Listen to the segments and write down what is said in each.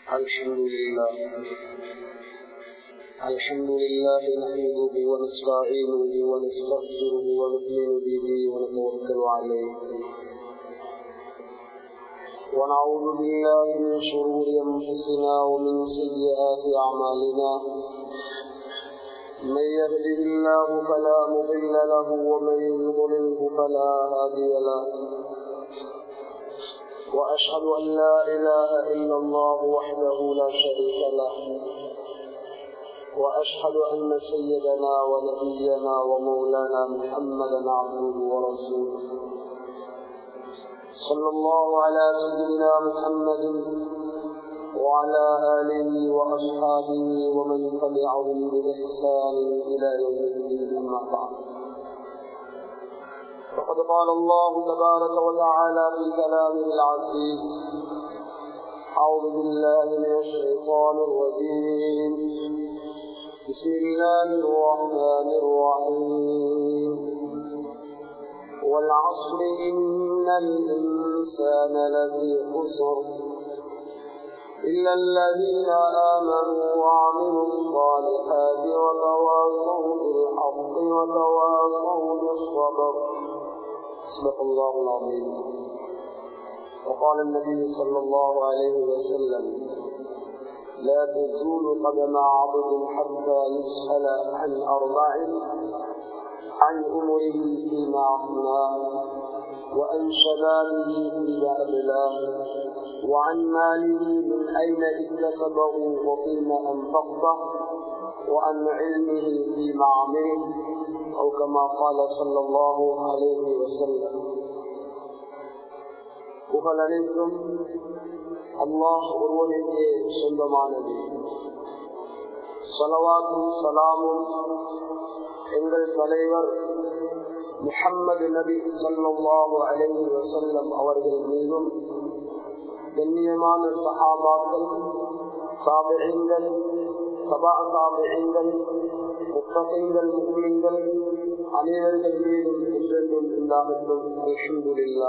الحمد لله الحمد لله نحمده ونستعينه ونستغفره ونؤمن به ونتوكل عليه ونعوذ بالله من شرور انفسنا ومن سيئات اعمالنا من يهده الله فلا مضل له ومن يضلله فلا هادي له وأشهد أن لا إله إلا الله وحده لا شريك له وأشهد أن سيدنا ونبينا ومولانا محمدا عبده ورسوله صلى الله على سيدنا محمد وعلى آله وأصحابه ومن تبعهم بإحسان إلى يوم الدين أما بعد فقد قال الله تبارك وتعالى في كلامه العزيز أعوذ بالله من الشيطان الرجيم بسم الله الرحمن الرحيم والعصر إن الإنسان لفي خسر إلا الذين آمنوا وعملوا الصالحات وتواصوا بالحق وتواصوا بالصبر صدق الله العظيم وقال النبي صلى الله عليه وسلم لا تزول قدم عبد حتى يسأل عن أربع عن أمره فيما أفناه وعن شبابه فيما أبلاه وعن ماله من أين اكتسبه وفيما أنفقته وعن علمه فيما عمله أو كما قال صلى الله عليه وسلم புகழ் அனைத்தும் அல்லாஹ் ஒருவனுக்கே சொந்தமானது சலவாத்தும் சலாமும் எங்கள் தலைவர் முஹம்மது நபி சல்லாஹு அலைஹி வசல்லம் அவர்கள் மீதும் கண்ணியமான சஹாபாக்கள் தாபிகள் தபா தாபிகள் முத்தகைகள் முஸ்லிம்கள் அனைவர்கள் மீதும் என்றென்றும் உண்டாகட்டும் அல்ஹம்துலில்லா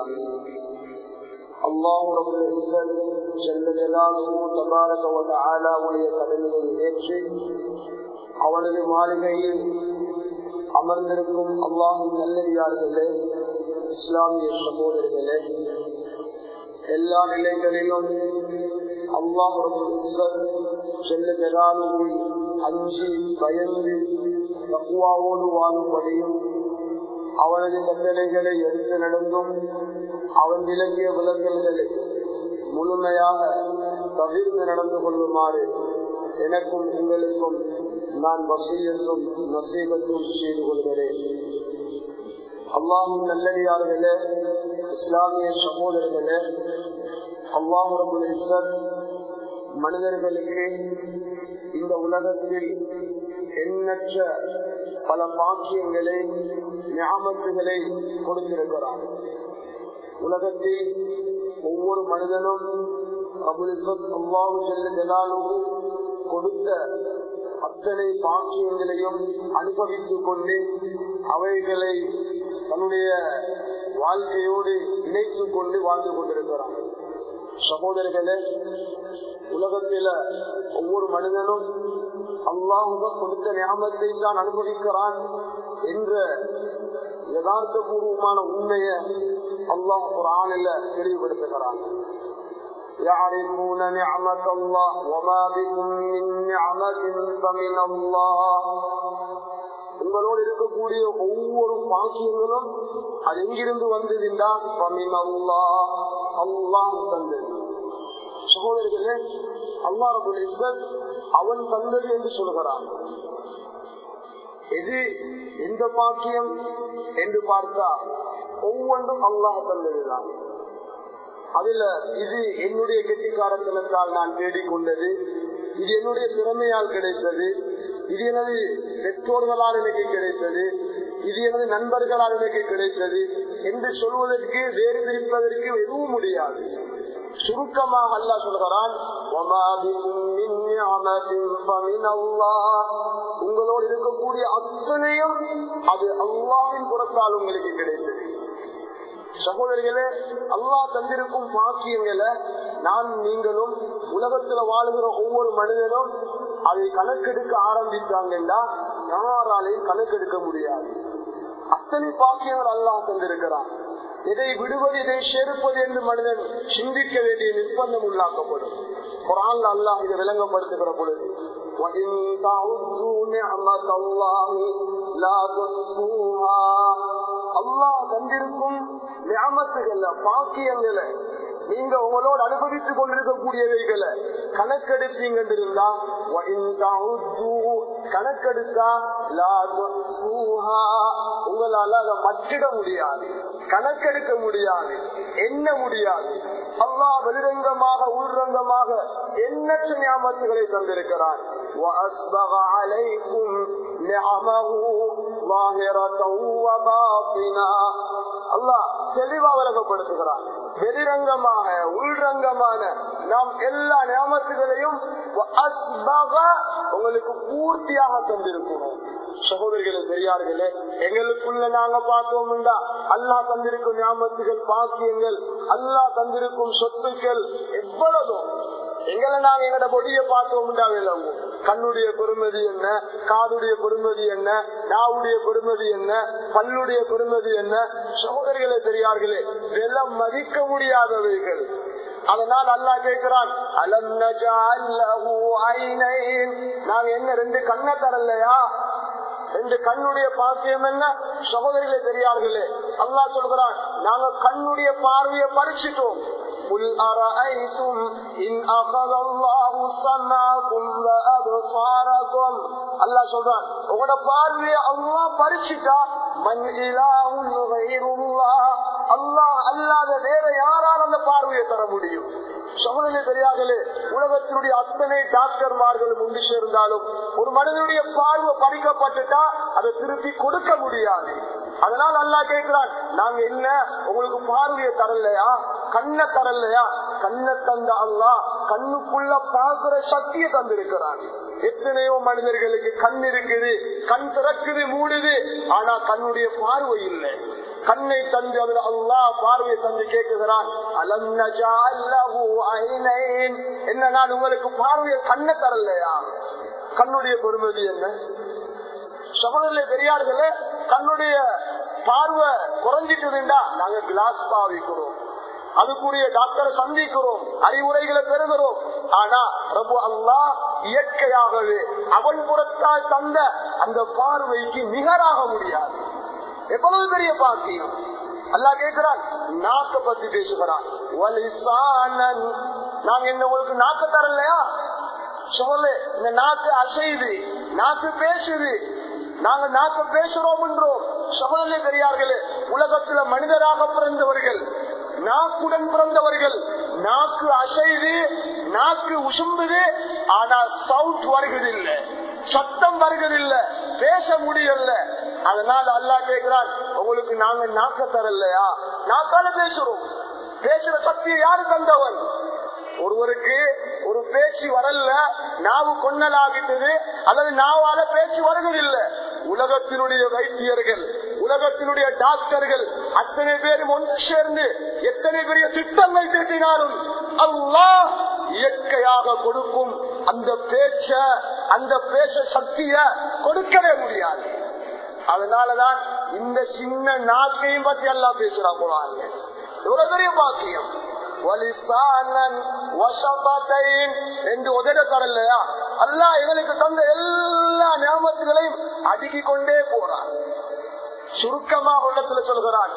அல்லாஹ் ரபுல் இஸ்ஸத் ஜல்ல ஜலாலுஹு தபாரக வ தஆலாவுடைய கடமையை ஏற்று அவனது மாளிகையில் அமர்ந்திருக்கும் அல்லாஹின் நல்லடியார்களே இஸ்லாமிய சகோதரர்களே எல்லா நிலைகளிலும் அல்லாஹ் செல்ல ஜலாலுவை அஞ்சி பயந்து தக்குவாவோடு வாழும்படியும் அவனது கட்டளைகளை எடுத்து நடந்தும் அவன் விளங்கிய விலங்கல்களை முழுமையாக தவிர்த்து நடந்து கொள்ளுமாறு எனக்கும் உங்களுக்கும் நான் வசீகத்தும் நசீகத்தும் செய்து கொள்கிறேன் அல்லாஹும் நல்லடியார்களே இஸ்லாமிய சகோதரர்களே அல்லாஹுரபுல் இசத் மனிதர்களுக்கு இந்த உலகத்தில் எண்ணற்ற பல பாக்கியங்களை ஞாபகங்களை கொடுத்திருக்கிறார் உலகத்தில் ஒவ்வொரு மனிதனும் அபுல் இஸ்வத் அல்லாஹு செல்ல ஜலாலுக்கு கொடுத்த அத்தனை பாக்கியங்களையும் அனுபவித்துக் கொண்டு அவைகளை தன்னுடைய வாழ்க்கையோடு இணைத்துக் கொண்டு வாழ்ந்து கொண்டிருக்கிறான் சகோதரர்களே உலகத்தில ஒவ்வொரு மனிதனும் அல்லாஹுக கொடுத்த ஞாபகத்தை தான் அனுபவிக்கிறான் என்ற யதார்த்த பூர்வமான உண்மையை அல்லாஹ் ஒரு ஆணில தெளிவுபடுத்துகிறான் يعرفون نعمة الله وما بكم من نعمة فمن الله உங்களோடு இருக்கக்கூடிய ஒவ்வொரு பாக்கியங்களும் அது எங்கிருந்து வந்ததுண்டா அல்லா அல்லாஹ் தந்தது சகோதரர்களே அல்லா ரபுல் இசத் அவன் தந்தது என்று சொல்கிறான் எது எந்த பாக்கியம் என்று பார்த்தா ஒவ்வொன்றும் அல்லாஹ் தந்ததுதான் அதுல இது என்னுடைய கெட்டிக்காரத்தனத்தால் நான் தேடிக்கொண்டது இது என்னுடைய திறமையால் கிடைத்தது இது எனது பெற்றோர்களால் எனக்கு கிடைத்தது இது எனது நண்பர்களால் எனக்கு கிடைத்தது என்று சொல்வதற்கு வேறு பிரிப்பதற்கு எதுவும் முடியாது சுருக்கமாக அல்லா சொல்கிறான் உங்களோடு இருக்கக்கூடிய அத்தனையும் அது அல்லாவின் புறத்தால் உங்களுக்கு கிடைத்தது சகோதரிகளே அல்லாஹ் தந்திருக்கும் பாக்கியங்களை நான் நீங்களும் உலகத்துல வாழுகிற ஒவ்வொரு மனிதனும் அதை கணக்கெடுக்க ஆரம்பித்தாங்கன்னா யாராலையும் கணக்கெடுக்க முடியாது அத்தனை பாக்கியங்கள் அல்லாஹ் தந்திருக்கிறான் எதை விடுவது எதை சேர்ப்பது என்று மனிதன் சிந்திக்க வேண்டிய நிர்பந்தம் உள்ளாக்கப்படும் குரான் அல்லாஹ் இதை விளங்கப்படுத்துகிற பொழுது وَإِن تَعُدُّوا نِعْمَةَ اللَّهِ لَا تُحْصُوهَا அல்லாஹ் தந்திருக்கும் நியமத்துகள்ல பாக்கியங்களை நீங்க உங்களோட அனுபவித்துக் கொண்டிருக்கக்கூடியவைகளை கணக்கெடுப்பீங்க இருந்தா கணக்கெடுத்தா உங்களால அதை மற்றிட முடியாது கணக்கெடுக்க முடியாது எண்ண முடியாது அல்லாஹ் வெளிரங்கமாக உள்ரங்கமாக எண்ணற்ற ஞாபகங்களை தந்திருக்கிறார் وأسبغ عليكم نعمه ظاهرة وباطنا அல்லாஹ் தெளிவா விளங்கப்படுத்துகிறார் வெளிரங்கமாக உள்ரங்கமான நாம் எல்லா நியமத்துகளையும் உங்களுக்கு பூர்த்தியாக தந்திருக்கிறோம் சகோதரிகளே பெரியார்களே எங்களுக்குள்ள நாங்க பார்த்தோம்டா அல்லா தந்திருக்கும் ஞாபகத்துகள் பாக்கியங்கள் அல்லா தந்திருக்கும் சொத்துக்கள் எவ்வளவோ எங்களை நாங்க எங்கட பொடிய பார்த்தோம்டா விளங்கும் கண்ணுடைய பெருமதி என்ன காதுடைய பெருமதி என்ன நாவுடைய பெருமதி என்ன பல்லுடைய பெருமதி என்ன சகோதரிகளே பெரியார்களே இதெல்லாம் மதிக்க முடியாதவைகள் அதனால் அல்லா கேட்கிறான் அலம் நாங்க என்ன ரெண்டு கண்ணை தரலையா ரெண்டு கண்ணுடைய பாக்கியம் என்ன சகோதரிகளே பெரியார்களே அல்லா சொல்கிறான் நாங்க கண்ணுடைய பார்வையை பறிச்சிட்டோம் قل أرأيتم إن أخذ الله سمعكم وأبصاركم அல்லா சொல்றான் உங்களோட பார்வையை அல்லா பறிச்சுட்டா மண் இலாஹுல் கைருல்லாஹ் அல்லாஹ் அல்லாத வேற யாரால் அந்த பார்வையை தர முடியும் சமநிலை பெரியார்களே உலகத்தினுடைய அத்தனை டாக்டர்மார்களும் ஒன்று சேர்ந்தாலும் ஒரு மனிதனுடைய பார்வை பறிக்கப்பட்டுட்டா அதை திருப்பி கொடுக்க முடியாது அதனால் அல்லா கேட்கிறான் நாங்க என்ன உங்களுக்கு பார்வையை தரலையா கண்ணை தரலையா கண்ணை தந்த அல்லா கண்ணுக்குள்ள பார்க்கிற சக்தியை தந்திருக்கிறான் எத்தனையோ மனிதர்களுக்கு கண் இருக்குது கண் திறக்குது மூடுது ஆனா கண்ணுடைய பார்வை இல்லை கண்ணை தந்து அதில் அல்லா பார்வையை தந்து கேட்குகிறான் என்ன நான் உங்களுக்கு பார்வையை கண்ணை தரலையா கண்ணுடைய பெருமதி என்ன சகோதரிலே பெரியார்களே கண்ணுடைய பார்வை குறைஞ்சிட்டுதுண்டா நாங்க கிளாஸ் பாவிக்கிறோம் அதுக்குரிய டாக்டரை சந்திக்கிறோம் அறிவுரைகளை பெறுகிறோம் ஆனா ரபு அல்லா இயற்கையாகவே அவன் புறத்தால் தந்த அந்த பார்வைக்கு நிகராக முடியாது எவ்வளவு பெரிய பாக்கியம் அல்லா கேட்கிறான் நாக்க பத்தி பேசுகிறான் நாங்க என்ன உங்களுக்கு நாக்க தரலையா சொல்லு இந்த நாக்கு அசைது நாக்கு பேசுது நாங்க நாக்கு பேசுறோம் என்றோம் சமநிலை பெரியார்களே உலகத்துல மனிதராக பிறந்தவர்கள் நாக்குடன் பிறந்தவர்கள் நாக்கு அசைது நாக்கு உசும்புது ஆனா சவுண்ட் வருகிறதில்லை சத்தம் வருகிறதில்லை பேச முடியல அதனால அல்லா கேட்கிறான் உங்களுக்கு நாங்க நாக்க தரலையா நாக்கால பேசுறோம் பேசுற சக்தியை யாரு தந்தவன் ஒருவருக்கு ஒரு பேச்சு வரல நாவு கொன்னலாகிட்டது அல்லது நாவால பேச்சு வருவதில்லை உலகத்தினுடைய வைத்தியர்கள் உலகத்தினுடைய டாக்டர்கள் அத்தனை பேரும் ஒன்று சேர்ந்து எத்தனை பெரிய திட்டங்கள் தீட்டினாலும் அல்லாஹ் இயற்கையாக கொடுக்கும் அந்த பேச்ச அந்த பேச சக்திய கொடுக்கவே முடியாது அதனாலதான் இந்த சின்ன நாக்கையும் பத்தி எல்லாம் பேசுறான் போறாங்க எவ்வளவு பெரிய பாக்கியம் என்று உதட தரலையா அல்லா இவனுக்கு தந்த எல்லா ஞாபகங்களையும் அடுக்கிக் கொண்டே போறான் சுருக்கமாக உள்ளத்துல சொல்கிறான்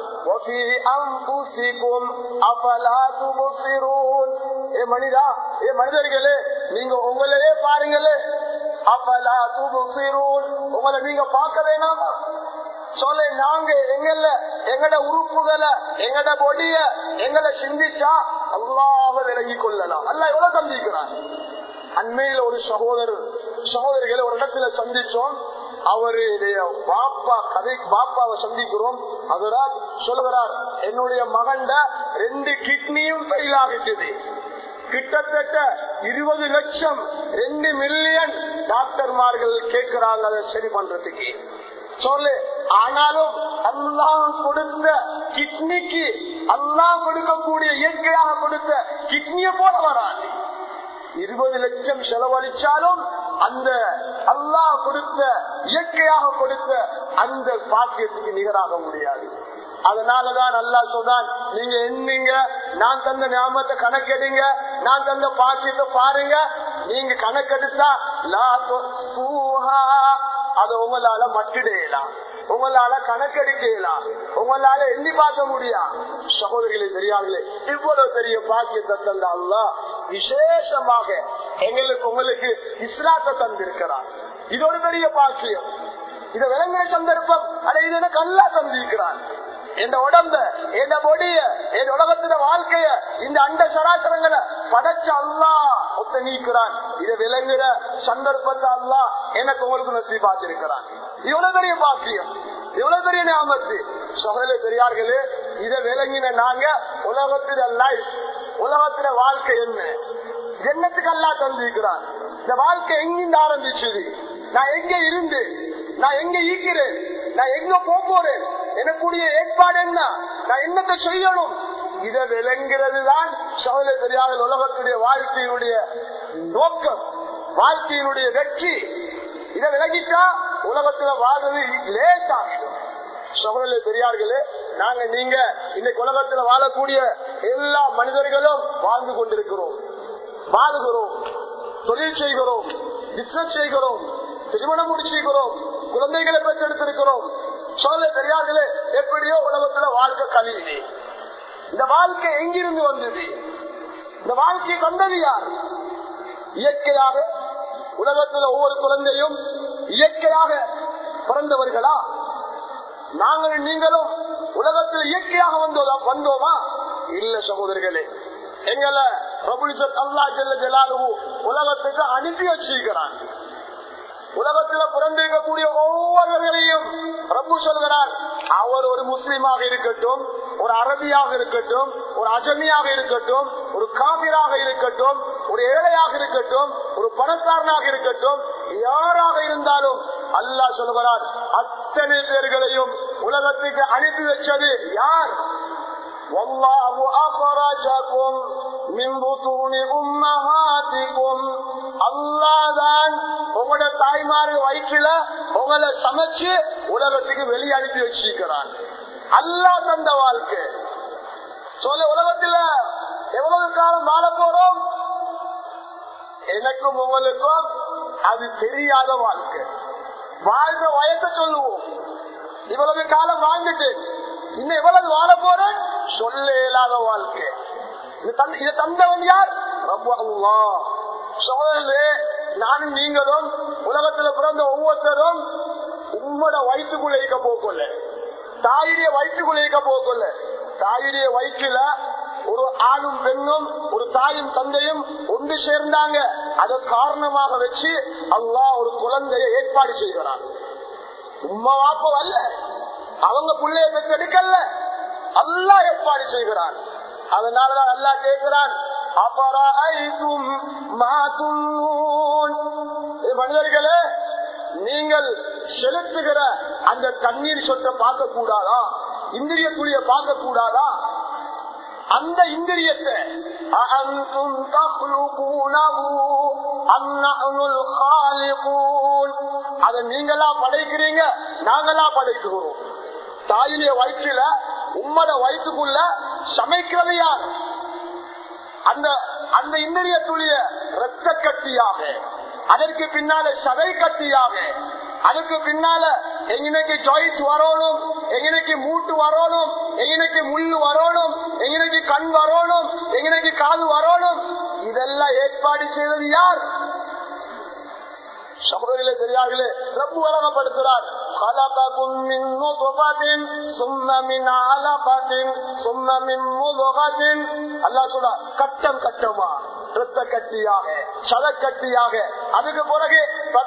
ஏ மனிதா ஏ மனிதர்களே நீங்க உங்களையே பாருங்களே அப்பலா துபுசிரூன் உங்களை நீங்க பார்க்க வேணாமா சொல்ல நாங்க எங்கல எங்கட உறுப்புகளை எங்கட பொடிய எங்களை சிந்திச்சா அல்லாஹ விலகி கொள்ளலாம் அல்ல எவ்வளவு சந்திக்கிறான் அண்மையில ஒரு சகோதரர் சகோதரிகளை ஒரு இடத்துல சந்திச்சோம் அவருடைய பாப்பா கதை பாப்பாவை சந்திக்கிறோம் அவரால் சொல்லுகிறார் என்னுடைய மகண்ட ரெண்டு கிட்னியும் ஃபெயில் ஆகிட்டது கிட்டத்தட்ட இருபது லட்சம் ரெண்டு மில்லியன் டாக்டர்மார்கள் கேட்கிறாங்க அதை சரி பண்றதுக்கு சொல்லு ஆனாலும் அல்லாஹ் கொடுத்த கிட்னிக்கு அல்லா கொடுக்கக்கூடிய இயற்கையாக கொடுத்த கிட்னிய போல வராது இருபது லட்சம் செலவழிச்சாலும் அந்த அல்லாஹ் கொடுத்த இயற்கையாக கொடுத்த அந்த பாக்கியத்துக்கு நிகராக முடியாது அதனாலதான் அல்லா சொல்றான் நீங்க எண்ணிங்க நான் தந்த ஞாபகத்தை கணக்கெடுங்க நான் தந்த பாக்கியத்தை பாருங்க நீங்க கணக்கெடுத்தா அதை உங்களால மட்டிடையலாம் உங்களால கணக்கெடுக்கலாம் உங்களால எண்ணி பார்க்க முடியும் சகோதரிகளை தெரியாங்களே இவ்வளவு பெரிய பாக்கியத்தை தந்த அல்லா விசேஷமாக எங்களுக்கு உங்களுக்கு இஸ்லாத்தை தந்திருக்கிறார் இது ஒரு பெரிய பாக்கியம் இதை விளங்குற சந்தர்ப்பம் அதை இது எனக்கு அல்லா தந்திருக்கிறான் என் உடம்ப என் பொடிய என் உலகத்தின வாழ்க்கைய இந்த அண்ட சராசரங்களை படைச்ச அல்லா ஒத்த நீக்கிறான் இதை விளங்குற சந்தர்ப்பத்தை அல்லா எனக்கு உங்களுக்கு நசீபாச்சிருக்கிறான் இவ்வளவு பெரிய பாக்கியம் இவ்வளவு பெரிய ஞாபகத்து சகோதர பெரியார்களே இதை விளங்கின நாங்க உலகத்தின லைஃப் உலகத்தின வாழ்க்கை என்ன என்னத்துக்கு அல்லா தந்திருக்கிறான் இந்த வாழ்க்கை எங்கிருந்து ஆரம்பிச்சது நான் எங்க இருந்து நான் எங்க ஈக்கிறேன் நான் எங்க போறேன் எனக்குரிய ஏற்பாடு என்ன நான் என்னத்தை செய்யணும் இதை விளங்குறது தான் சகோதர பெரியார்கள் உலகத்துடைய வாழ்க்கையினுடைய நோக்கம் வாழ்க்கையினுடைய வெற்றி இதை விளங்கிட்டா உலகத்துல வாழ்வது லேசாகிடும் சகோதர பெரியார்களே நாங்க நீங்க இன்னைக்கு உலகத்துல வாழக்கூடிய எல்லா மனிதர்களும் வாழ்ந்து கொண்டிருக்கிறோம் வாழுகிறோம் தொழில் செய்கிறோம் பிசினஸ் செய்கிறோம் திருமணம் முடிச்சிருக்கிறோம் குழந்தைகளை பெற்றெடுத்திருக்கிறோம் சொல்ல பெரியார்களே எப்படியோ உலகத்துல வாழ்க்கை கழியுது இந்த வாழ்க்கை எங்கிருந்து வந்தது இந்த வாழ்க்கையை கண்டது யார் இயற்கையாக உலகத்தில் ஒவ்வொரு குழந்தையும் இயற்கையாக பிறந்தவர்களா நாங்கள் நீங்களும் உலகத்தில் இயற்கையாக வந்தோதா வந்தோமா இல்ல சகோதரிகளே எங்களை பிரபுலிசத் அல்லா ஜெல்ல ஜலாலு உலகத்துக்கு அனுப்பி வச்சிருக்கிறான் உலகத்துல பிறந்திருக்கக்கூடிய ஒவ்வொருவர்களையும் ரப்பு சொல்கிறார் அவர் ஒரு முஸ்லீமாக இருக்கட்டும் ஒரு அரபியாக இருக்கட்டும் ஒரு அஜமியாக இருக்கட்டும் ஒரு காபிராக இருக்கட்டும் ஒரு ஏழையாக இருக்கட்டும் ஒரு பணக்காரனாக இருக்கட்டும் யாராக இருந்தாலும் அல்லாஹ் சொல்கிறார் அத்தனை பேர்களையும் உலகத்துக்கு அனுப்பி வச்சது யார் والله أخرجكم من بطون أمهاتكم அல்லாதான் உங்களோட தாய்மாரு வயிற்றுல உங்களை சமைச்சு உலகத்துக்கு வெளியே அனுப்பி வச்சிருக்கிறான் அல்லா தந்த வாழ்க்கை சொல்ல உலகத்துல எவ்வளவு காலம் வாழ போறோம் எனக்கும் உங்களுக்கும் அது தெரியாத வாழ்க்கை வாழ்ந்த வயசை சொல்லுவோம் இவ்வளவு காலம் வாழ்ந்துட்டு இன்னும் எவ்வளவு வாழ போறேன் சொல்ல இயலாத வாழ்க்கை இதை தந்தவன் யார் ரொம்ப அல்லா சோழர்களே நானும் நீங்களும் உலகத்துல பிறந்த ஒவ்வொருத்தரும் உம்மோட வயிற்றுக்குள்ள இருக்க போக்கல தாயுடைய வயிற்றுக்குள்ள இருக்க போக்கல தாயுடைய வயிற்றுல ஒரு ஆணும் பெண்ணும் ஒரு தாயும் தந்தையும் ஒன்று சேர்ந்தாங்க அதை காரணமாக வச்சு அல்லாஹ் ஒரு குழந்தைய ஏற்பாடு செய்கிறான் உம்மா வாப்ப அல்ல அவங்க பிள்ளைய பெற்றெடுக்கல அல்லா ஏற்பாடு செய்கிறான் அதனாலதான் அல்லா கேட்கிறான் மனிதர்களே நீங்கள் செலுத்துகிற அந்த தண்ணீர் சொத்தை பார்க்க கூடாதா இந்திரிய துளிய பார்க்க கூடாதா அந்த இந்திரியத்தை அதை நீங்களா படைக்கிறீங்க நாங்களா படைக்கிறோம் தாயிலே வயிற்றுல உம்மட வயிற்றுக்குள்ள சமைக்கிறது யார் அந்த அந்த இந்திரிய துளிய ரத்த கட்டியாக அதற்கு பின்னால சதை கட்டியாக அதுக்கு பின்னால எங்கனைக்கு ஜாயிண்ட் வரணும் எங்கனைக்கு மூட்டு வரணும் எங்கனைக்கு முள்ளு வரணும் எங்கனைக்கு கண் வரணும் எங்கனைக்கு காது வரணும் இதெல்லாம் ஏற்பாடு செய்வது யார் சகோதரிகளே பெரியார்களே ரப்பு வழங்கப்படுத்துகிறார் خلقكم من نطفة ثم من علقة ثم من مضغة அல்லாஹ் சொல்றா கட்டம் கட்டமா ரத்த கட்டியாக சத கட்டியாக அதுக்கு பிறகு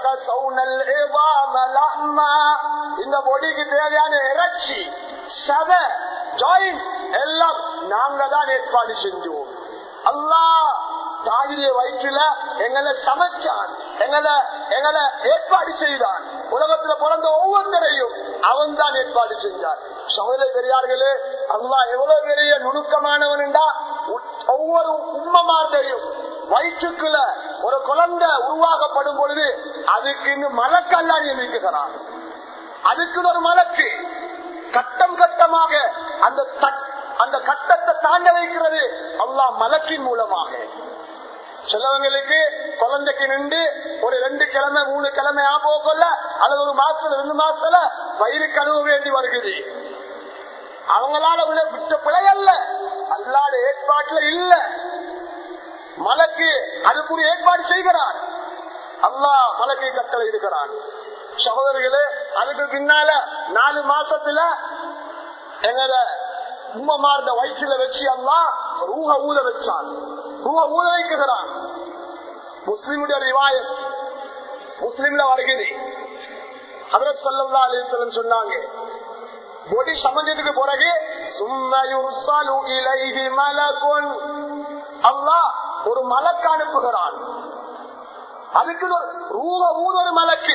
இந்த பொடிக்கு தேவையான இறைச்சி சத ஜாயின் எல்லாம் நாங்க தான் ஏற்பாடு செஞ்சோம் அல்லாஹ் தாயுடைய வயிற்றுல எங்களை சமைச்சான் எங்களை எங்களை ஏற்பாடு செய்தான் உலகத்துல பிறந்த ஒவ்வொருத்தரையும் அவன் தான் ஏற்பாடு செஞ்சார் சகோதர பெரியார்களே அல்லா எவ்வளவு பெரிய நுணுக்கமானவன்டா ஒவ்வொரு உம்மமார்டையும் வயிற்றுக்குள்ள ஒரு குழந்தை உருவாக்கப்படும் பொழுது அதுக்கு மலக்கெல்லாம் நியமிக்கிறான் அதுக்கு ஒரு மலக்கு கட்டம் கட்டமாக அந்த அந்த கட்டத்தை தாண்ட வைக்கிறது அல்லா மலக்கின் மூலமாக சிலவங்களுக்கு குழந்தைக்கு நின்று ஒரு ரெண்டு கிழமை மூணு கிழமை ஆகல அல்லது ஒரு மாசத்துல ரெண்டு மாசத்துல வயிறு கழுவ வேண்டி வருகிறது அவங்களால விட்ட பிழை அல்ல அல்லாத ஏற்பாட்டுல இல்ல மலக்கு அதுக்குரிய ஏற்பாடு செய்கிறான் அல்லா மலக்கை கட்டளை இருக்கிறான் சகோதரர்களே அதுக்கு பின்னால நாலு மாசத்துல எங்கள உம்மமார்ந்த வயிற்றுல வச்சு அல்லா ரூஹ ஊத வச்சான் ரூஹ ஊத வைக்கிறான் முஸ்லிமுடைய ரிவாயத் முஸ்லிம்ல வருகிறது ஹதரத் சல்லா அலிஸ்லம் சொன்னாங்க பொடி சம்பந்தத்துக்கு பிறகு சும்மையுர்சலு இலைஹி மலகுன் அல்லாஹ் ஒரு மலக்கு அனுப்புகிறான் அதுக்கு ரூஹ ஊத ஒரு மலக்கு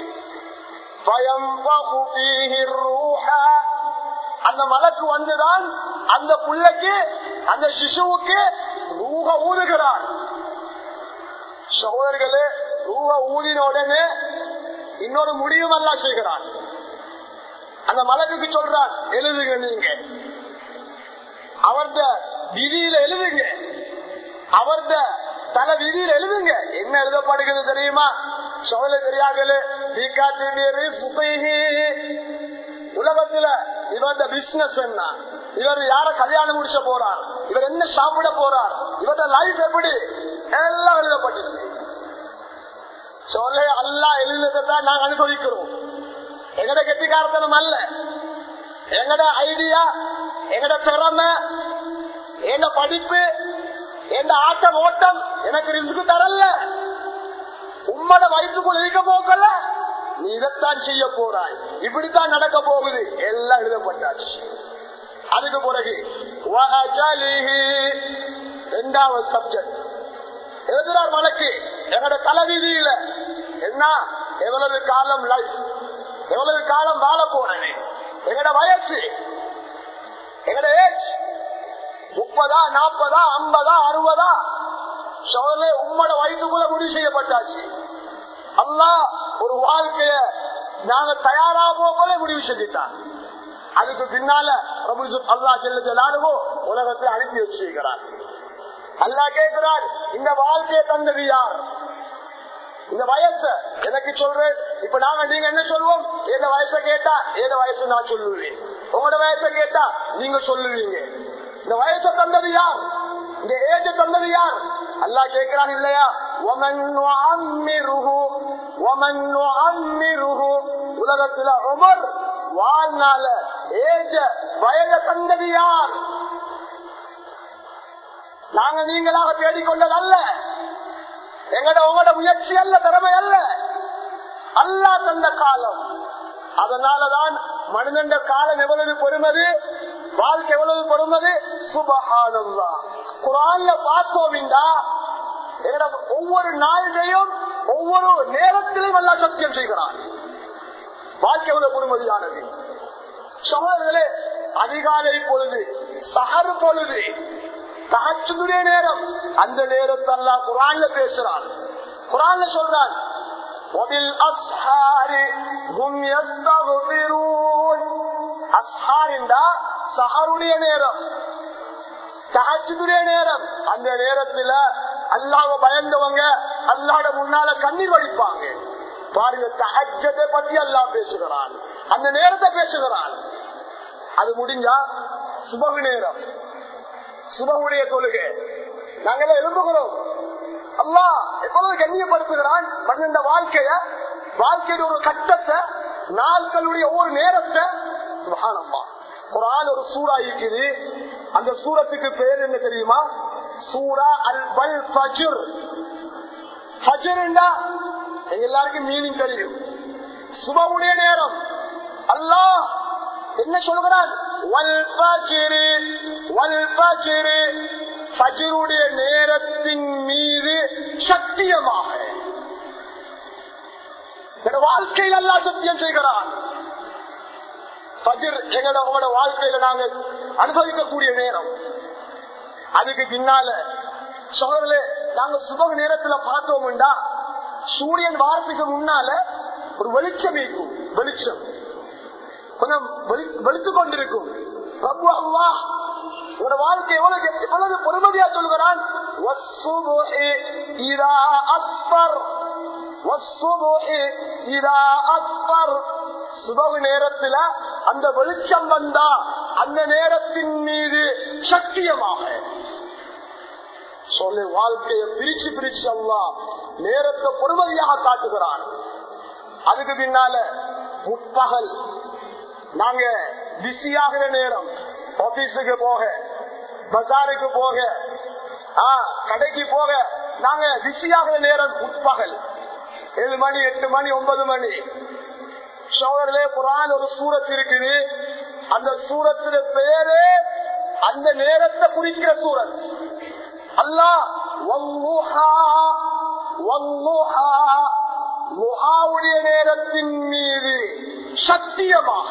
அந்த மலக்கு வந்துதான் அந்த புள்ளைக்கு அந்த சிசுவுக்கு ரூஹ ஊதுகிறார் சகோதரர்களே ரூஹ ஊதின உடனே இன்னொரு முடிவும் எல்லாம் செய்கிறான் அந்த மலக்குக்கு சொல்றான் எழுதுங்க நீங்க அவர்த விதியில எழுதுங்க அவர்த தல விதியில் எழுதுங்க என்ன எழுதப்படுகிறது தெரியுமா சோழ பெரியார்களே உலகத்துல இவர் பிசினஸ் என்ன இவர் யார கல்யாணம் முடிச்ச போறார் இவர் என்ன சாப்பிட போறார் இவர லைஃப் எப்படி எல்லாம் எழுதப்பட்டுச்சு சொல்ல அல்லா எழுதுதான் நாங்க அனுபவிக்கிறோம் எங்கட கெட்டிக்காரத்தனம் அல்ல எங்கட ஐடியா எங்கட திறமை எங்க படிப்பு எந்த ஆட்டம் ஓட்டம் எனக்கு ரிஸ்க் தரல உம்மட வயிற்றுக்குள் இருக்க போக்கல நீ இதைத்தான் செய்ய போறாய் இப்படித்தான் நடக்க போகுது எல்லாம் எழுதப்பட்டாச்சு அதுக்கு பிறகு இரண்டாவது சப்ஜெக்ட் எழுதுறார் வழக்கு எங்கட தலைவிதியில என்ன எவ்வளவு காலம் லைஃப் எவ்வளவு காலம் வாழ போறேன் எங்கட வயசு எங்கட ஏஜ் முப்பதா நாற்பதா ஐம்பதா அறுபதா சோழலே உம்மட வயிற்றுக்குள்ள முடிவு செய்யப்பட்டாச்சு அல்லா ஒரு வாழ்க்கைய நாங்க தயாரா போகல முடிவு செஞ்சுட்டான் அதுக்கு பின்னால அல்லா செல்ல ஜலானுவோ உலகத்தை அனுப்பி வச்சிருக்கிறார் அல்லா கேட்கிறார் இந்த வாழ்க்கையை தந்தது யார் இந்த வயசு எனக்கு சொல்றேன் இப்ப நாங்க நீங்க என்ன சொல்லுவோம் எந்த வயசை கேட்டா எந்த வயசு நான் சொல்லுவேன் உங்களோட வயசை கேட்டா நீங்க சொல்லுவீங்க இந்த வயசை தந்தது யார் இந்த ஏஜ் தந்தது யார் அல்லா கேட்கிறான் இல்லையா உலகத்துல உமர் வாழ்நாள ஏஜ வயத தந்தது யார் நாங்க நீங்களாக தேடிக்கொண்டது அல்ல எங்கட உங்களோட முயற்சி அல்ல திறமை அல்ல அல்லா தந்த காலம் அதனாலதான் மனிதன் காலம் எவ்வளவு பொறுமது வாழ்க்கை எவ்வளவு பொறுமது சுபகானந்தா குரான்ல பார்த்தோம்டா எங்கட ஒவ்வொரு நாளிலையும் ஒவ்வொரு நேரத்திலும் எல்லாம் சத்தியம் செய்கிறான் வாழ்க்கை எவ்வளவு பொறுமதியானது சகோதரர்களே அதிகாலை பொழுது சகர் பொழுது தகச்சுடைய நேரம் அந்த நேரத்தெல்லாம் குரான்ல பேசுறான் குரான்ல சொல்றான் சஹருடைய நேரம் தகச்சுடைய நேரம் அந்த நேரத்துல அல்லாஹ் பயந்தவங்க அல்லாட முன்னால கண்ணீர் வடிப்பாங்க பாருங்க தகஜத்தை பத்தி அல்லாஹ் பேசுகிறான் அந்த நேரத்தை பேசுகிறான் அது முடிஞ்சா சுபகு நேரம் சுபகுடைய தொழுகை நாங்கள் எழுப்புகிறோம் அல்லா எவ்வளவு கண்ணியப்படுத்துகிறான் மனித வாழ்க்கைய வாழ்க்கையோட ஒரு கட்டத்தை நாட்களுடைய ஒவ்வொரு நேரத்தை சுகானம்மா குரான் ஒரு சூறா இருக்குது அந்த சூரத்துக்கு பேர் என்ன தெரியுமா சூரா அல் பல் ஃபஜ்ர் ஃபஜ்ர்ண்டா எங்க எல்லாருக்கும் மீனிங் தெரியும் சுபமுடைய நேரம் அல்லாஹ் என்ன சொல்கிறான் வல் ஃபஜ்ர் வல் ஃபஜ்ர் ஃபஜ்ருடைய நேரத்தின் மீது சத்தியமாக எங்களோட வாழ்க்கையில் எல்லாம் சத்தியம் செய்கிறான் பகிர் எங்களோட உங்களோட வாழ்க்கையில நாங்க அனுபவிக்கக்கூடிய நேரம் அதுக்கு பின்னால சோழர்களே நாங்க சுப நேரத்துல பார்த்தோம்டா சூரியன் வாரத்துக்கு முன்னால ஒரு வெளிச்சம் இருக்கும் வெளிச்சம் கொஞ்சம் வெளி- வெளுத்துக் கொண்டிருக்கும் பிரபு அல்லா உங்களோட வாழ்க்கை எவ்வளவு எவ்வளவு பொறுமதியா சொல்கிறான் "வஸ்ஸுபுஹி இதா அஸ்ஃபர் வஸ்ஸுபுஹி இதா அஸ்ஃபர்." சுபகு நேரத்துல அந்த வெளிச்சம் வந்தா அந்த நேரத்தின் மீது சத்தியமாக சொல்லி வாழ்க்கையை பிரிச்சு பிரிச்சு அல்லா நேரத்தை பொறுமதியாக காட்டுகிறான் அதுக்கு பின்னால முற்பகல் நாங்க பிஸியாகிற நேரம் ஆபீஸுக்கு போக பஜாருக்கு போக ஆ, கடைக்கு போக நாங்க பிஸியாகிற நேரம் முற்பகல் ஏழு மணி எட்டு மணி ஒன்பது மணி சோழர்களே குரான் ஒரு சூரத் இருக்குது அந்த சூரத்தின் பேரு அந்த நேரத்தை குறிக்கிற சூரத் அல்லாஹ் வல்லுஹா, வல்லுஹா, லுஹாவுடைய நேரத்தின் மீது சத்தியமாக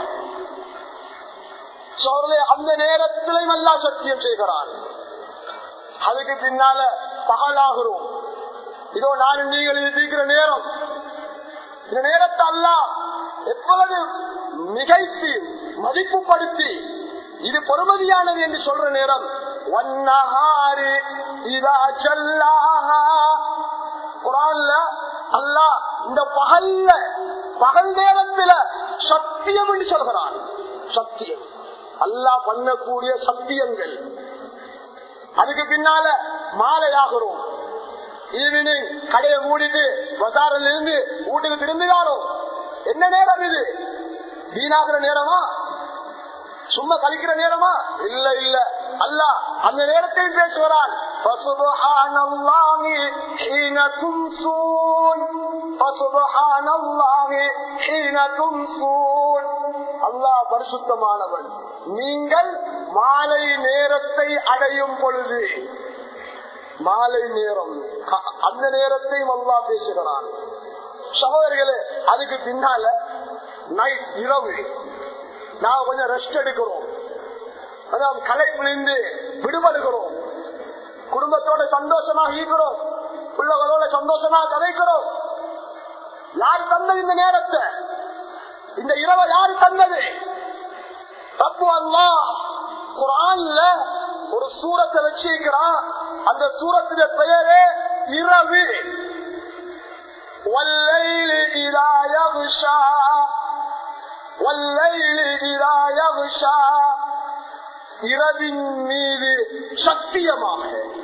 சோழர்களே அந்த நேரத்திலும் எல்லாம் சத்தியம் செய்கிறான் அதுக்கு பின்னால பகலாகிறோம் இதோ நான் நீங்கள் இருக்கிற நேரம் இந்த நேரத்தை அல்லாஹ் எவ்வளவு மிகைத்து மதிப்புப்படுத்தி இது பொறுமதியானது என்று சொல்ற நேரம் வன்னஹாரி இதா ஜல்லாஹா. குர்ஆன்ல அல்லாஹ் இந்த பகல்ல பகல் நேரத்துல சத்தியம் என்று சொல்கிறான் சத்தியம் அல்லாஹ் பண்ணக்கூடிய சத்தியங்கள் அதுக்கு பின்னால மாலையாகிறோம் ஈவினிங் கடையை மூடிட்டு பஜாரில் இருந்து வீட்டுக்கு திரும்பினாரோ என்ன நேரம் இது வீணாகிற நேரமா சும்மா கழிக்கிற நேரமா இல்ல இல்ல அல்ல அந்த நேரத்தில் பேசுகிறான் فسبحان الله حين تمسون فسبحان الله حين تمسون அல்லாஹ் பரிசுத்தமானவன் நீங்கள் மாலை நேரத்தை அடையும் பொழுது மாலை நேரம் க- அந்த நேரத்தையும் அல்லா பேசுகிறான் சகோதரிகளே அதுக்கு பின்னால நைட் இரவு நான் கொஞ்சம் ரெஸ்ட் எடுக்கிறோம் அதாவது கலைப்பிலிருந்து விடுபடுகிறோம் குடும்பத்தோட சந்தோஷமாக ஈக்கிறோம் பிள்ளைகளோட சந்தோஷமாக கதைக்கிறோம் யார் தந்தது இந்த நேரத்தை இந்த இரவை யார் தந்தது தப்பு அல்லா குரான்ல ஒரு சூரத்தை வச்சிருக்கிறான் அந்த சூரத்தின பெயரே இரவு والليل إذا يغشى والليل إذا يغشى இரவின் மீது சத்தியமாக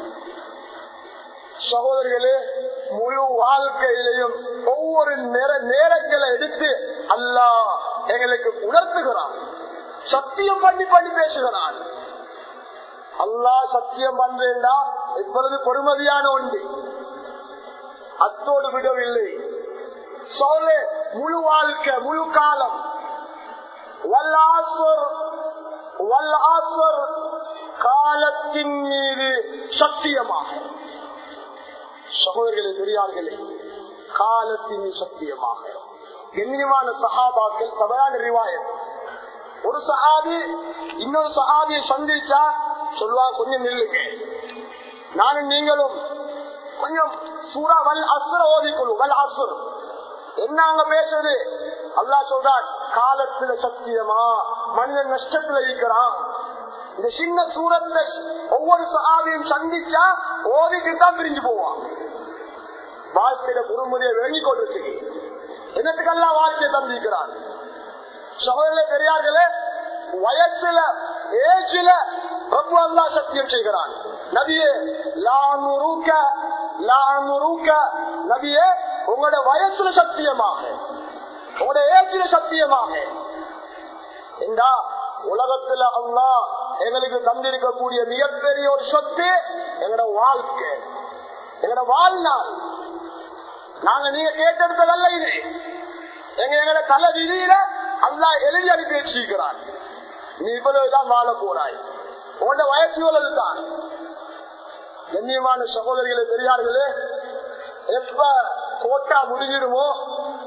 சகோதரிகளே முழு வாழ்க்கையிலையும் ஒவ்வொரு நேர நேரங்களை எடுத்து அல்லாஹ் எங்களுக்கு உணர்த்துகிறான் சத்தியம் பண்ணி பண்ணி பேசுகிறான் அல்லாஹ் சத்தியம் பண்றேன்டா எவ்வளவு பொறுமதியான ஒன்று அத்தோடு விடவில்லை சொல்லு முழு வாழ்க்கை முழு காலம் வல்லாசுர் வல்லாசுர் காலத்தின் மீது சத்தியமாக சகோதரர்களே பெரியார்களே காலத்தின் சத்தியமாக கண்ணியமான சகாபாக்கள் தவறான ரிவாயத் ஒரு சஹாபி இன்னொரு சஹாபியை சந்திச்சா சொல்லுவா கொஞ்சம் நில்லுங்க நானும் நீங்களும் கொஞ்சம் சூறா வல் அசுர ஓதிக்கொள்ளும் வல் அசுர் என்ன அங்க பேசுறது அல்லாஹ் சொல்றான் காலத்துல சத்தியமா மனிதன் நஷ்டத்துல இருக்கிறான் இந்த சின்ன சூரத்தை ஒவ்வொரு சஹாபியும் சந்திச்சா ஓதிட்டு தான் பிரிஞ்சு போவான் வாழ்க்கையில குறுமுறையை விளங்கி கொண்டு என்னத்துக்கெல்லாம் வாழ்க்கையை தந்திருக்கிறான் சகோதரர்களே பெரியார்களே வயசுல ஏஜ்ல பிரபு அல்லா சத்தியம் செய்கிறான் நபியே லானுருக்க லானுருக்க நபியே உங்களோட வயசுல சத்தியமாக உங்களோட ஏஜ்ல சத்தியமாக என்றா உலகத்துல அல்லா எங்களுக்கு தந்திருக்கக்கூடிய மிகப்பெரிய ஒரு சொத்து எங்களோட வாழ்க்கை எங்களோட வாழ்நாள் நாங்க நீங்க கேட்டெடுத்ததல்ல இது எங்க எங்களோட தலை விதியில அல்லா எழுதி அனுப்பி வச்சிருக்கிறான் நீ இவ்வளவுதான் வாழ போறாய் உன்னோட வயசு இவ்வளவுதான் கண்ணியமான சகோதரிகளே பெரியார்களே எப்ப கோட்டா முடிஞ்சிடுமோ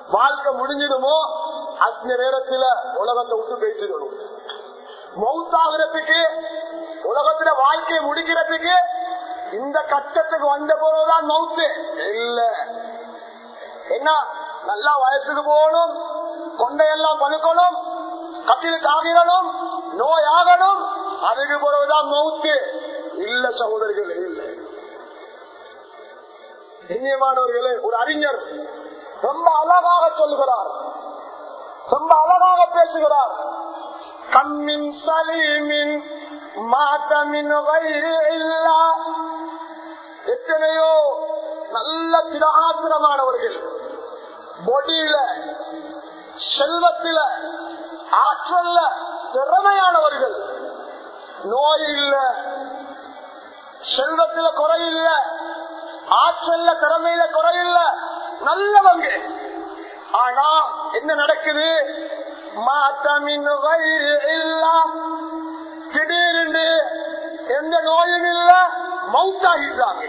வாழ்க்கை முடிஞ்சிடுமோ அந்த நேரத்துல உலகத்தை விட்டு பேசிடணும் மௌத்தாகிறதுக்கு உலகத்துல வாழ்க்கையை முடிக்கிறதுக்கு இந்த கட்டத்துக்கு வந்த போதுதான் மவுத்து இல்ல என்ன நல்லா வயசுக்கு போகணும் கொண்டையெல்லாம் பழுக்கணும் கட்டிலுக்கு ஆகிடணும் நோய் ஆகணும் அதுக்கு பிறகுதான் மவுத்து இல்ல சகோதரர்களே இல்ல இனியமானவர்களே ஒரு அறிஞர் ரொம்ப அழகாக சொல்கிறார் ரொம்ப அழகாக பேசுகிறார் கம்மின் சலீமின் மாதமின் வயிறு இல்லா எத்தனையோ நல்ல திராத்திரமானவர்கள் பொடியில செல்வத்தில ஆற்றல்ல திறமையானவர்கள் நோய் இல்ல செல்வத்தில குறையில்ல ஆற்றல்ல திறமையில குறையில்ல நல்லவங்க ஆனா என்ன நடக்குது மாத்தமின் வயிறு இல்ல திடீர்னு எந்த நோயும் இல்ல மவுத்தாகிட்டாங்க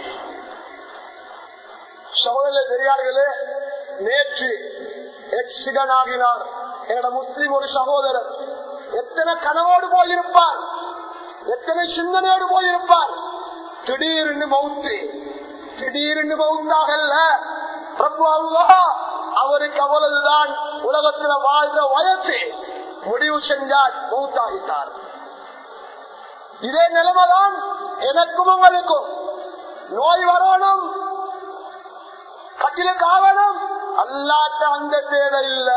சகோதர பெரியார்களே நேற்று எக்ஸிடன் ஆகினார் என்னோட முஸ்லிம் ஒரு சகோதரர் எத்தனை கனவோடு போயிருப்பார் எத்தனை சிந்தனையோடு போயிருப்பார் திடீர்னு மவுத்து திடீர்னு மவுத்தாகல்ல பிரபு அல்லாஹ் அவருக்கு அவ்வளவுதான் உலகத்துல வாழ்ந்த வயசு முடிவு செஞ்சார் மவுத்தாகிட்டார் இதே நிலைமைதான் எனக்கும் உங்களுக்கும் நோய் வரணும் கட்டிலுக்கு ஆகணும் அல்லாட்ட அந்த தேவை இல்ல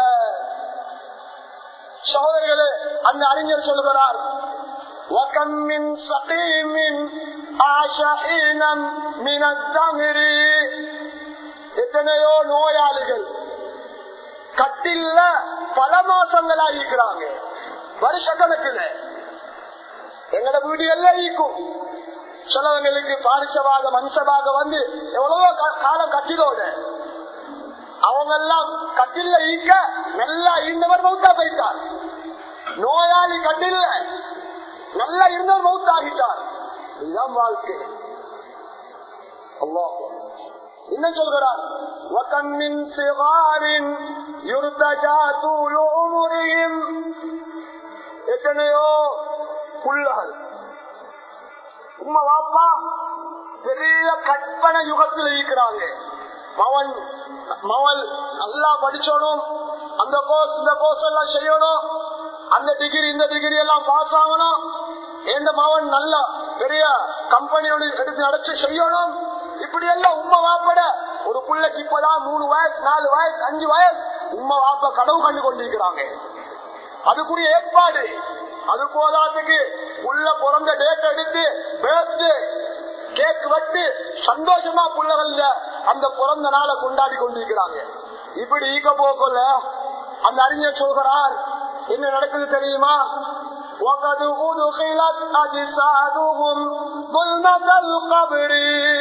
சகோதரர்களே அந்த அறிஞர் சொல்கிறார் وكم من سقيم عاش حينا من الدهر எத்தனையோ நோயாளிகள் கட்டில்ல பல மாசங்களா இருக்கிறாங்க வருஷ கணக்குல எங்கட வீடு எல்லாம் ஈக்கும் சிலவங்களுக்கு பாரிசவாக மனுஷவாக வந்து எவ்வளவோ கா- காலம் கட்டிலோட அவங்க எல்லாம் கட்டில ஈக்க நல்லா இருந்தவர் மௌத்தா போயிட்டார் நோயாளி கட்டில்ல நல்லா இருந்தவர் மௌத்தாகிட்டார் இதுதான் வாழ்க்கை அல்லாஹ் என்ன சொல்கிறார் وَكَمْ مِنْ صِغَارٍ يُرْتَجَى طُولُ عُمُرِهِمْ எத்தனையோ புள்ளகள் உம்மா வாப்பா பெரிய கற்பனை யுகத்தில் இருக்கிறாங்க மவன் மவள் நல்லா படிச்சோணும் அந்த கோர்ஸ் இந்த கோர்ஸ் எல்லாம் செய்யணும் அந்த டிகிரி இந்த டிகிரி எல்லாம் பாஸ் ஆகணும் எந்த மவன் நல்ல பெரிய கம்பெனியோட எடுத்து நடச்சு செய்யணும் இப்படி எல்லாம் உம்மா வாப்பட ஒரு பிள்ளைக்கு இப்பதான் மூணு வயசு நாலு வயசு அஞ்சு வயசு உம்மா வாப்பா கனவு கண்டு கொண்டிருக்கிறாங்க அதுக்குரிய ஏற்பாடு அது போதாதுக்கு உள்ள பிறந்த டேட் எடுத்து பேர்த்து கேக் வெட்டு சந்தோஷமா புள்ளகள்ல அந்த பிறந்த நாளை கொண்டாடி கொண்டிருக்கிறாங்க இப்படி ஈக்க போக்கல அந்த அறிஞர் சொல்கிறார் என்ன நடக்குது தெரியுமா وقد أدخلت أجسادهم ظلمة القبر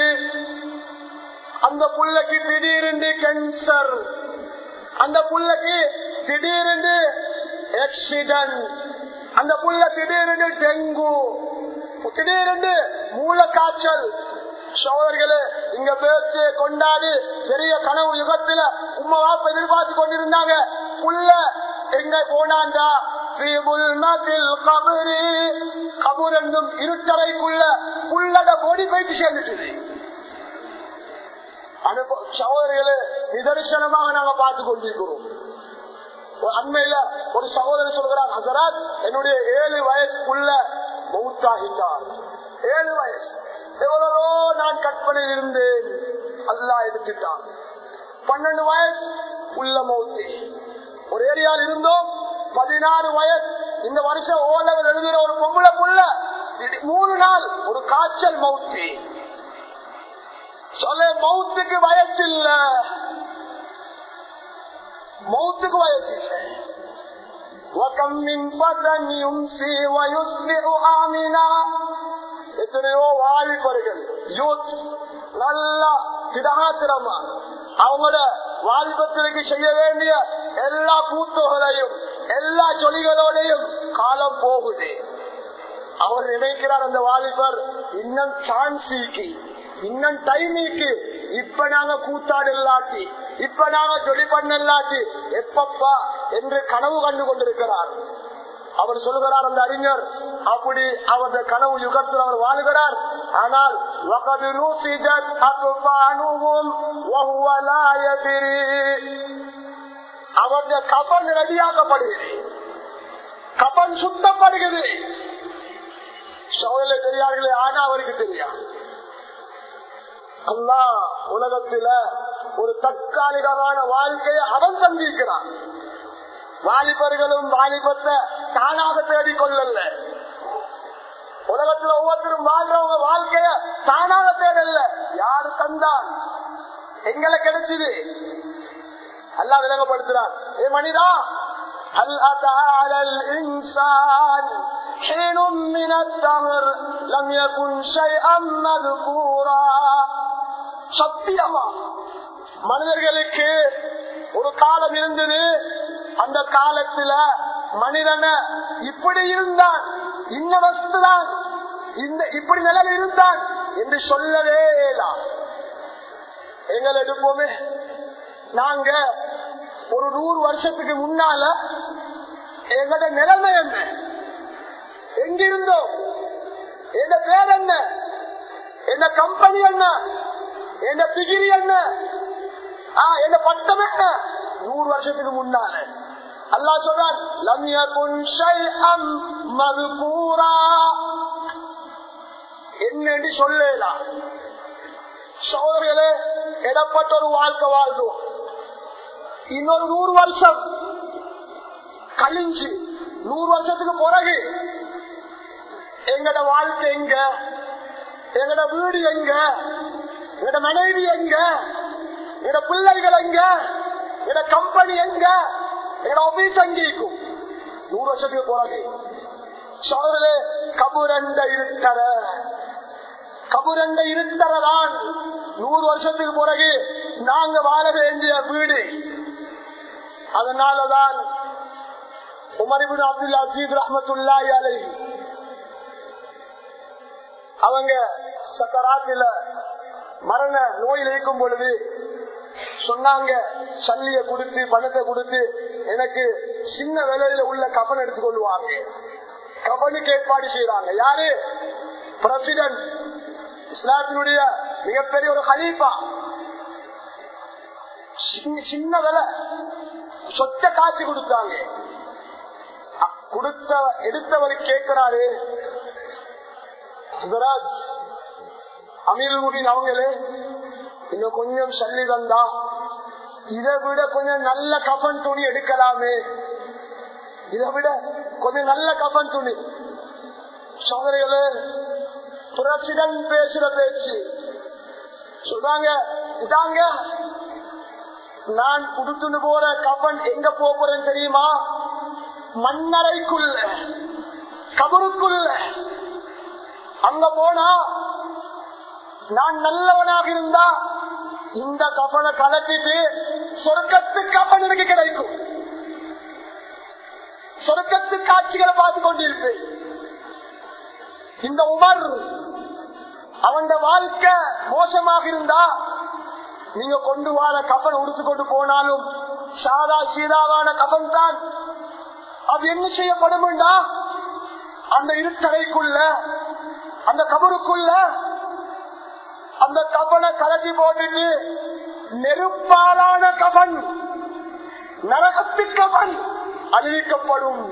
அந்த புள்ளைக்கு திடீரென்று கேன்சர் அந்த புள்ளைக்கு திடீரென்று ஆக்சிடென்ட் அந்த புள்ள திடீரென்று டெங்கு திடீரென்று மூலக்காய்ச்சல் சோதர்களே இங்க பேச்சு கொண்டாடி பெரிய கனவு யுகத்துல உம்மா வாப்ப எதிர்பார்த்து கொண்டிருந்தாங்க புள்ள எங்க போனாண்டா கபூர் என்னும் இருட்டறைக்குள்ள புள்ளட பொடி போயிட்டு சேர்ந்துட்டு அனுபவ சகோதரிகளே நிதர்சனமாக நாங்க பார்த்து கொண்டிருக்கிறோம் ஒரு அண்மையில ஒரு சகோதரர் சொல்கிறார் ஹசராத் என்னுடைய ஏழு வயசுக்குள்ள மௌத்தாகிட்டார் ஏழு வயசு எவ்வளவோ நான் கற்பனை இருந்தேன் அல்லா எடுத்துட்டான் பன்னெண்டு வயசு உள்ள மௌத்தி ஒரு ஏரியாவில் இருந்தோம் பதினாறு வயசு இந்த வருஷம் ஓலவர் எழுதுகிற ஒரு பொம்பளை புள்ள திடீர் மூணு நாள் ஒரு காய்ச்சல் மௌத்தி சொல்ல மௌத்துக்கு வயசு இல்ல மௌத்துக்கு வயசு இல்ல وكم من فتى يمسي ويصبح آمنا எத்தனையோ வாலிபர்கள் யூத் நல்லா திடாத்திரமா அவங்களோட வாலிபத்திற்கு செய்ய வேண்டிய எல்லா கூத்துகளையும் எல்லா சொலிகளோடையும் காலம் போகுது அவர் நினைக்கிறார் அந்த வாலிபர் இன்னும் சான்ஸிக்கு இன்னும் டைமிக்கு இப்ப நாங்க கூத்தாடு இல்லாட்டி இப்ப நாங்க ஜொலி பண்ண இல்லாட்டி எப்பப்பா என்று கனவு கண்டு கொண்டிருக்கிறார் அவர் சொல்லுகிறார் அந்த அறிஞர் அப்படி அவரது கனவு யுகத்தில் அவர் வாழுகிறார் ஆனால் وَقَدْ نُسِجَتْ أَكْفَانُهُمْ وَهُوَ لَا يَدْرِي அவருடைய கபன் ரெடியாக்கப்படுகிறது கபன் சுத்தப்படுகிறது சோழல தெரியார்களே ஆனா அவருக்கு தெரியாது அல்லா உலகத்தில ஒரு தற்காலிகமான வாழ்க்கையை அவன் தந்திருக்கிறான் வாலிபர்களும் வாலிபத்தை தானாக தேடிக்கொள்ளல உலகத்துல ஒவ்வொருத்தரும் வாழ்றவங்க வாழ்க்கைய தானாக தேடல யாரு தந்தான் எங்களை கிடைச்சது அல்லா விளங்கப்படுத்துறார் ஏ மனிதா هل أتى على الإنسان حين من الدهر لم يكن شيئا مذكورا சத்தியமா மனிதர்களுக்கு ஒரு காலம் இருந்தது அந்த காலத்துல மனிதன இப்படி இருந்தான் இந்த வஸ்துதான் இந்த இப்படி நிலையில் இருந்தான் என்று சொல்லவே எங்களை எடுப்போமே நாங்க ஒரு நூறு வருஷத்துக்கு முன்னால எங்கட நிலைமை என்ன எங்கிருந்தோம் எந்த பேர் என்ன எந்த கம்பெனி என்ன எந்த டிகிரி என்ன எந்த பட்டம் என்ன நூறு வருஷத்துக்கு முன்னால அல்லா சொல்றான் லம்யா குன்ஷம் மதுபூரா என்னன்னு சொல்லலாம் சோதர்களே இடப்பட்ட ஒரு வாழ்க்கை வாழ்ந்தோம் இன்னொரு நூறு வருஷம் கழிஞ்சு நூறு வருஷத்துக்கு பிறகு எங்கட வாழ்க்கை எங்க எங்கட வீடு எங்க எங்கட மனைவி எங்க எங்கட பிள்ளைகள் எங்க எங்கட கம்பெனி எங்க எங்கட ஆபீஸ் எங்க இருக்கும் நூறு வருஷத்துக்கு பிறகு சோதரே கபுரண்ட இருத்தர கபுரண்ட இருத்தரதான் நூறு வருஷத்துக்கு பிறகு நாங்க வாழ வேண்டிய வீடு அதனாலதான் உமரிபின் அப்துல் அசீத் ரஹமத்துல்லாஹி அலைஹி அவங்க சக்கராத்தில மரண நோயில் இருக்கும் பொழுது சொன்னாங்க சல்லிய கொடுத்து பணத்தை கொடுத்து எனக்கு சின்ன விலையில உள்ள கபன் எடுத்துக் கொள்வாங்க கபனுக்கு ஏற்பாடு செய்யறாங்க யாரு பிரசிடன்ட் இஸ்லாத்தினுடைய மிகப்பெரிய ஒரு ஹலீஃபா சின்ன விலை சொத்த காசு கொடுத்தாங்க கொடுத்த எடுத்தவர் கேட்கிறாரு அமீர் முகின் அவங்களே இன்னும் கொஞ்சம் சல்லி தந்தா இதை விட கொஞ்சம் நல்ல கஃபன் துணி எடுக்கலாமே இதை விட கொஞ்சம் நல்ல கஃபன் துணி சோதனைகளே பிரசிடன் பேசுற பேச்சு சொல்றாங்க இதாங்க நான் உடுத்துன்னு போற கபன் எங்க போறேன்னு தெரியுமா மண்ணறைக்குள்ள கபருக்குள்ள அங்க போனா நான் நல்லவனாக இருந்தா இந்த கபனை கலட்டிட்டு சொர்க்கத்து கபன் எனக்கு கிடைக்கும் சொர்க்கத்து காட்சிகளை பார்த்து கொண்டிருப்பேன் இந்த உமர் அவன் வாழ்க்கை மோசமாக இருந்தா நீங்க கொண்டு வார கபன் உடுத்து கொண்டு போனாலும் சாதா சீதாவான கபன் தான் அது என்ன செய்யப்படும்டா அந்த இருட்டறைக்குள்ள அந்த கபருக்குள்ள அந்த கபனை கலட்டி போட்டுட்டு நெருப்பாலான கபன் நரகத்து கபன் அழிவிக்கப்படும்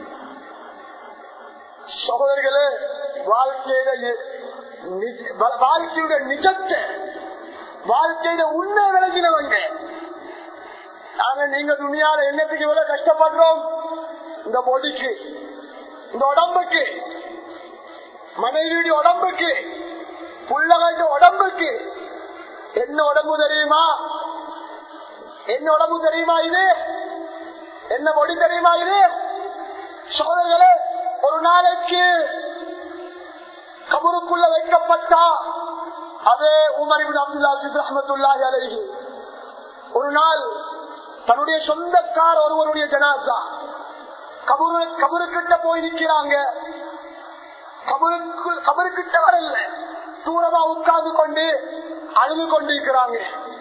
சகோதரர்களே வாழ்க்கையில வாழ்க்கையுடைய நிஜத்தை வாழ்க்கையில உண்மை விளங்கினவங்க நாங்க நீங்க துணியால என்னத்துக்கு இவ்வளவு கஷ்டப்படுறோம் இந்த பொடிக்கு இந்த உடம்புக்கு மனைவியுடைய உடம்புக்கு புள்ளகளுடைய உடம்புக்கு என்ன உடம்பு தெரியுமா என்ன உடம்பு தெரியுமா இது என்ன பொடி தெரியுமா இது சோதர்களே ஒரு நாளைக்கு கபருக்குள்ள வைக்கப்பட்டா அதே உமரிபின் அப்துல்லா சித் ரஹமத்துல்லாஹி அலைஹி ஒரு நாள் தன்னுடைய சொந்தக்கார் ஒருவருடைய ஜனாசா கபரு கபருக்கிட்ட போய் நிற்கிறாங்க கபருக்குள் கபருக்கிட்ட வரல தூரமா உட்கார்ந்து கொண்டு அழுது கொண்டிருக்கிறாங்க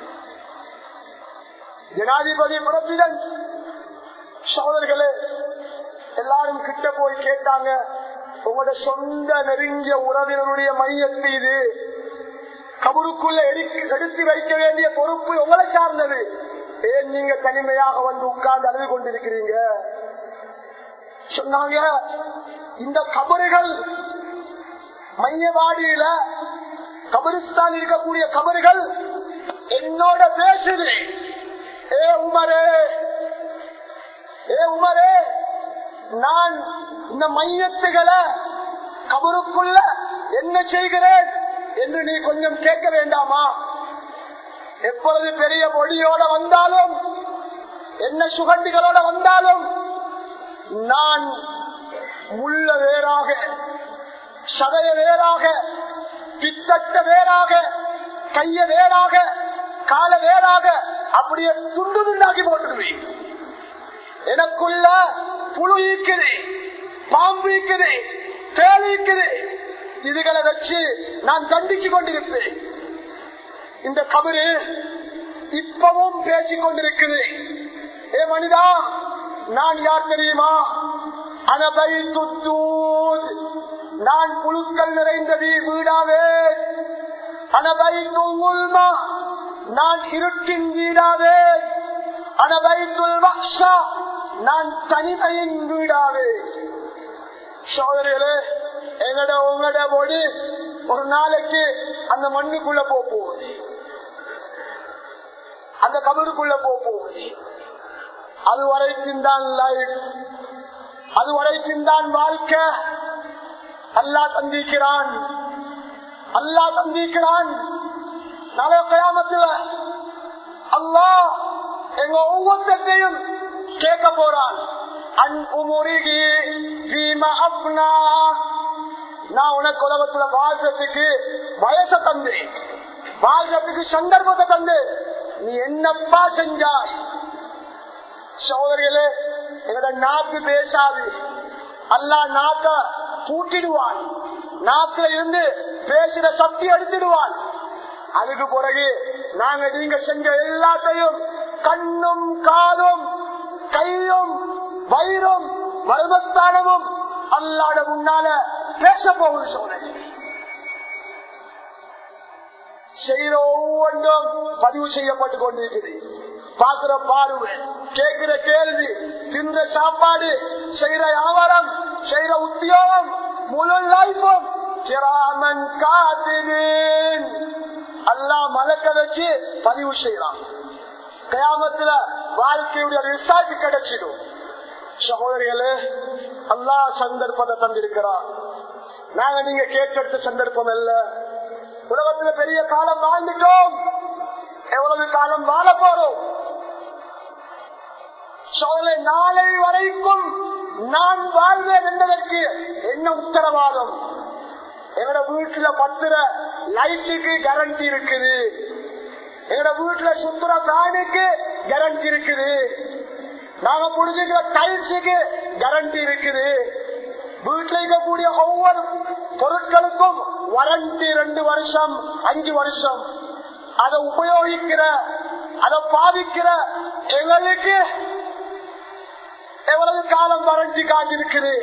ஜனாதிபதி பிரசிடன்ட் சோதர்களே எல்லாரும் கிட்ட போய் கேட்டாங்க உங்களோட சொந்த நெருங்கிய உறவினருடைய மையத்து இது கபருக்குள்ள எடுத்து வைக்க வேண்டிய பொறுப்பு உங்களை சார்ந்தது ஏன் நீங்க தனிமையாக வந்து உட்கார்ந்து அழுது கொண்டிருக்கிறீங்க சொன்னாங்க இந்த கபறுகள் மையவாடியில கபரிஸ்தான் இருக்கக்கூடிய கபறுகள் என்னோட பேசுது ஏ உமரே ஏ உமரே நான் இந்த மையத்துகளை கபருக்குள்ள என்ன செய்கிறேன் என்று நீ கொஞ்சம் கேட்க வேண்டாமா எப்பொழுது பெரிய ஒளியோட வந்தாலும் என்ன சுகண்டிகளோட வந்தாலும் நான் முள்ள வேறாக சதைய வேறாக பித்தட்ட வேறாக கைய வேறாக கால வேறாக அப்படியே துண்டு துண்டாக்கி போட்டுடுவேன் எனக்குள்ள புழு ஈக்குது பாம்பு ஈக்குது தேல் ஈக்குது இதுகளை வச்சு நான் தண்டிச்சு கொண்டிருப்பேன் இந்த கபரு இப்பவும் பேசிக் கொண்டிருக்குது ஏ மனிதா நான் யார் தெரியுமா அனபை துத்தூத் நான் புழுக்கள் நிறைந்த வீடாவே அனபை துல்மா நான் இருட்டின் வீடாவே அனபை துல்வக்ஷா நான் தனிமையின் வீடாவே சோதரிகளே எங்கட உங்களோட மொழி ஒரு நாளைக்கு அந்த மண்ணுக்குள்ள போகுது அந்த கபருக்குள்ள போகுது அது வரைக்கும் தான் லைஃப் அது வரைக்கும் தான் வாழ்க்கை அல்லா தந்திக்கிறான் அல்லா தந்திக்கிறான் நாளைய கயாமத்துல அல்லா எங்க ஒவ்வொருத்தையும் கேட்க போறான் அன்புமுருகி பீம அப்னா நான் உனக்கு உலகத்துல வாழ்றதுக்கு வயச தந்து வாழ்றதுக்கு சந்தர்ப்பத்தை தந்து நீ என்னப்பா செஞ்சாய் சோதரிகளே எங்களோட நாக்கு பேசாது அல்லா நாக்க பூட்டிடுவான் நாக்குல இருந்து பேசுற சக்தி எடுத்துடுவான் அதுக்கு பிறகு நாங்க நீங்க செஞ்ச எல்லாத்தையும் கண்ணும் காதும் கையும் வயிறும் மருமஸ்தானமும் அல்லாட முன்னால பேச போகுது சோதனை செய்யற ஒவ்வொன்றும் பதிவு செய்யப்பட்டு கொண்டிருக்குது பாக்குற பார்வை கேட்கிற கேள்வி தின்ற சாப்பாடு செய்யற வியாபாரம் செய்யற உத்தியோகம் முழு லைஃபும் கிராமன் காத்தினேன் அல்லா மலக்க வச்சு பதிவு செய்யலாம் கயாமத்துல வாழ்க்கையுடைய ரிசார்ட் கிடைச்சிடும் சகோதரிகளே அல்லா சந்தர்ப்பத்தை தந்திருக்கிறார் நாங்க நீங்க கேட்டெடுத்த சந்தர்ப்பம் அல்ல உலகத்துல பெரிய காலம் வாழ்ந்துட்டோம் எவ்வளவு காலம் வாழ போறோம் சோழலை நாளை வரைக்கும் நான் வாழ்வேன் என்பதற்கு என்ன உத்தரவாதம் எங்கட வீட்டுல பத்துற லைட்டுக்கு கேரண்டி இருக்குது எங்கட வீட்டுல சுத்துற ஃபேனுக்கு கேரண்டி இருக்குது நாங்க புடிச்சுக்கிற டைல்ஸுக்கு கேரண்டி இருக்குது வீட்டுல இருக்கக்கூடிய ஒவ்வொரு பொருட்களுக்கும் வாரண்டி ரெண்டு வருஷம் அஞ்சு வருஷம் அதை உபயோகிக்கிற அதை பாதிக்கிற எங்களுக்கு எவ்வளவு காலம் வாரண்டி காட்டிருக்குது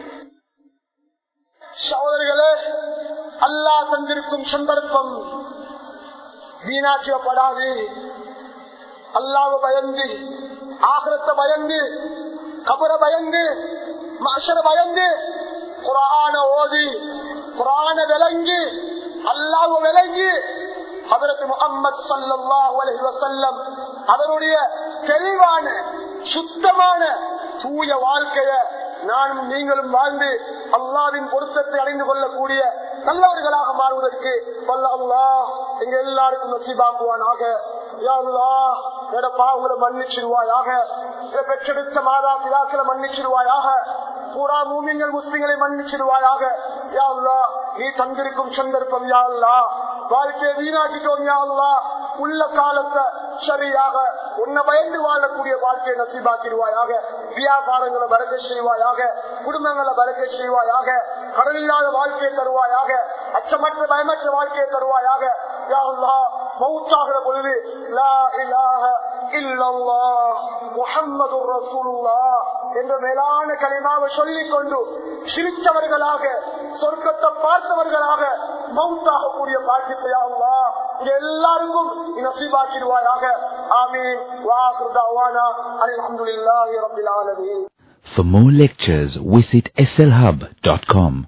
சகோதரிகளே அல்லா தந்திருக்கும் சந்தர்ப்பம் வீணாக்கப்படாது அல்லாவ பயந்து ஆகரத்தை பயந்து கபர பயந்து மசர பயந்து குரான ஓதி குரான விளங்கி அல்லாவ விளங்கி அதற்கு முகம்மது சல்லாஹ் அலஹி வசல்லம் அதனுடைய தெளிவான சுத்தமான தூய வாழ்க்கைய நானும் நீங்களும் வாழ்ந்து அல்லாவின் பொருத்தத்தை அடைந்து கொள்ளக்கூடிய நல்லவர்களாக மாறுவதற்கு வல்ல அல்லா எங்க எல்லாருக்கும் நசீபாக்குவானாக பாவங்களை மன்னிச்சிருவாயாக பெற்றெடுத்த மாதா பிதாக்களை மன்னிச்சிருவாயாக பூரா மூமிங்கள் முஸ்லிம்களை மன்னிச்சிருவாயாக யா அல்லா நீ தந்திருக்கும் சந்தர்ப்பம் யா அல்லா வாழ்க்கையை வீணாக்கிட்டோம் யா அல்லா உள்ள காலத்தை சரியாக உன்னை பயந்து வாழக்கூடிய வாழ்க்கையை நசீபாக்கிடுவாயாக வியாபாரங்களை பறக்க செய்வாயாக குடும்பங்களை பறக்க செய்வாயாக கடல் இல்லாத வாழ்க்கையை தருவாயாக அச்சமற்ற பயமற்ற வாழ்க்கையை தருவாயாக யா அல்லா மௌத்தாகிற பொழுது லா இலாஹ இல்லல்லாஹ் முஹம்மதுர் ரசூலுல்லாஹ் என்ற மேலான கலிமாவை சொல்லிக் கொண்டு சிரிச்சவர்களாக சொர்க்கத்தை பார்த்தவர்களாக மௌத்தாகக்கூடிய பாக்கியத்தை அல்லாஹ் இது எல்லாருக்கும் நசீபாக்கிடுவாயாக ஆமீன் வாஹிர் தஅவானா அல்ஹம்துலில்லாஹி ரப்பில் ஆலமீன் For more lectures, visit slhub.com.